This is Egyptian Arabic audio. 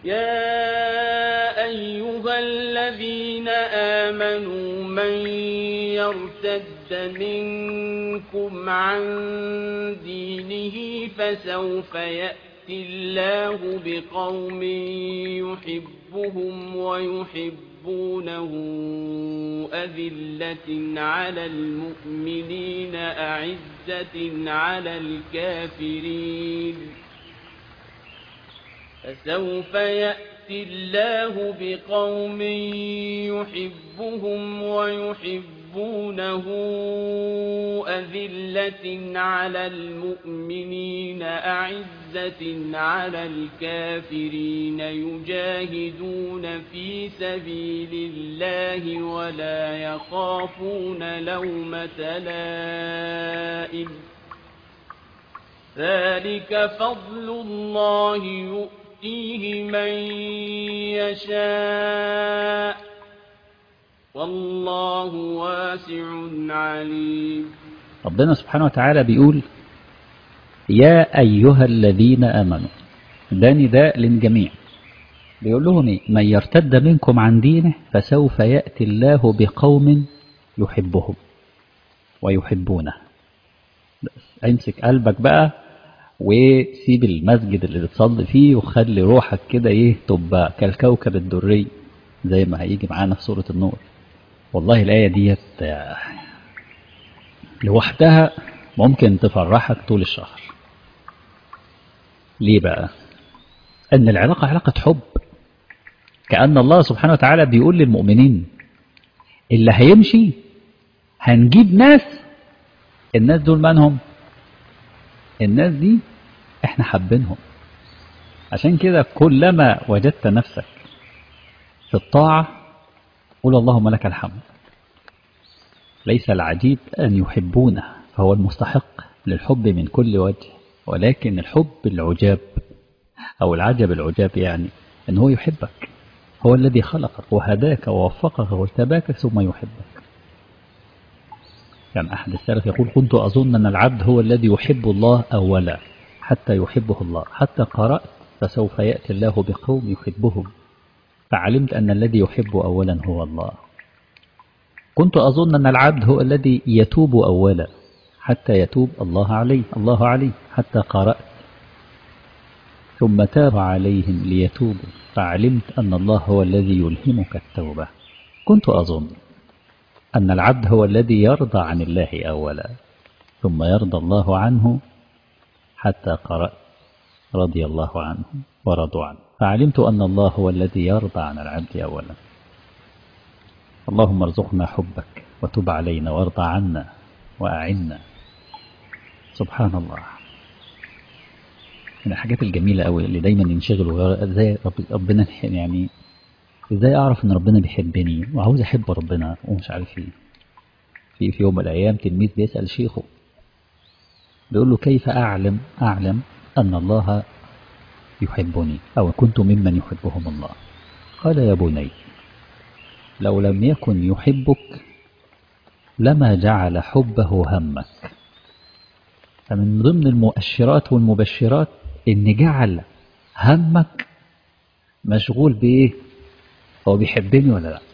يا أيها الذين آمنوا من يرتد منكم عن دينه فسوف يأتي الله بقوم يحبهم ويحبونه أذلة على المؤمنين أعزة على الكافرين فسوف يأتي الله بقوم يحبهم ويحبونه أذلة على المؤمنين أعزة على الكافرين يجاهدون في سبيل الله ولا يخافون لومة لائم ذلك فضل الله يؤتيه من يشاء والله واسع عليم ربنا سبحانه وتعالى بيقول يا أيها الذين آمنوا ده نداء للجميع بيقول لهم إيه؟ من يرتد منكم عن دينه فسوف يأتي الله بقوم يحبهم ويحبونه بس امسك قلبك بقى وسيب المسجد اللي بتصلي فيه وخلي روحك كده ايه تبقى كالكوكب الدري زي ما هيجي معانا في سورة النور والله الآية ديت لوحدها ممكن تفرحك طول الشهر ليه بقى ان العلاقة علاقة حب كأن الله سبحانه وتعالى بيقول للمؤمنين اللي هيمشي هنجيب ناس الناس دول منهم الناس دي احنا حابينهم عشان كده كلما وجدت نفسك في الطاعة قول اللهم لك الحمد ليس العجيب أن يحبونه فهو المستحق للحب من كل وجه ولكن الحب العجاب أو العجب العجاب يعني أن هو يحبك هو الذي خلقك وهداك ووفقك واجتباك ثم يحبك كان يعني أحد السلف يقول كنت أظن أن العبد هو الذي يحب الله أولا حتى يحبه الله حتى قرأت فسوف يأتي الله بقوم يحبهم فعلمت أن الذي يحب أولا هو الله كنت أظن أن العبد هو الذي يتوب أولا حتى يتوب الله عليه الله عليه حتى قرأت ثم تاب عليهم ليتوبوا فعلمت أن الله هو الذي يلهمك التوبة كنت أظن أن العبد هو الذي يرضى عن الله أولا ثم يرضى الله عنه حتى قرأت رضي الله عنه ورضوا عنه فعلمت أن الله هو الذي يرضى عن العبد أولا اللهم ارزقنا حبك وتب علينا وارضى عنا وأعنا سبحان الله من الحاجات الجميلة أوي اللي دايما ينشغلوا ازاي ربنا يعني ازاي اعرف ان ربنا بيحبني وعاوز احب ربنا ومش عارف ايه في في يوم من الايام تلميذ بيسال شيخه بيقول له كيف اعلم اعلم ان الله يحبني او كنت ممن يحبهم الله قال يا بني لو لم يكن يحبك لما جعل حبه همك فمن ضمن المؤشرات والمبشرات ان جعل همك مشغول بايه هو بيحبني ولا لا